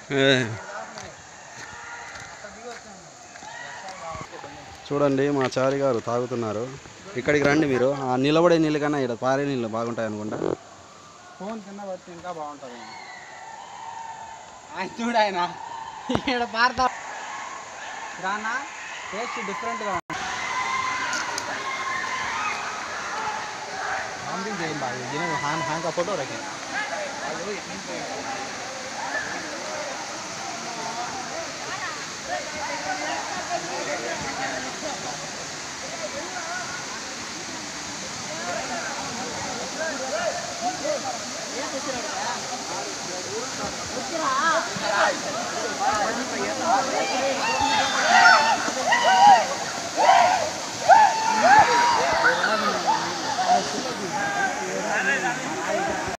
చూడండి మా చారి గారు తాగుతున్నారు ఇక్కడికి రండి మీరు ఆ నిలబడే నీళ్ళు కన్నా ఇక్కడ పారే నీళ్ళు బాగుంటాయి అనుకుంటా ఫోన్ కింద పడితే ఇంకా బాగుంటుంది ఆయన చూడు ఆయన ఇక్కడ పారతా రానా టేస్ట్ డిఫరెంట్గా ఉంది हम भी जाएंगे भाई जिन्हें हान हान का फोटो रखें ఆ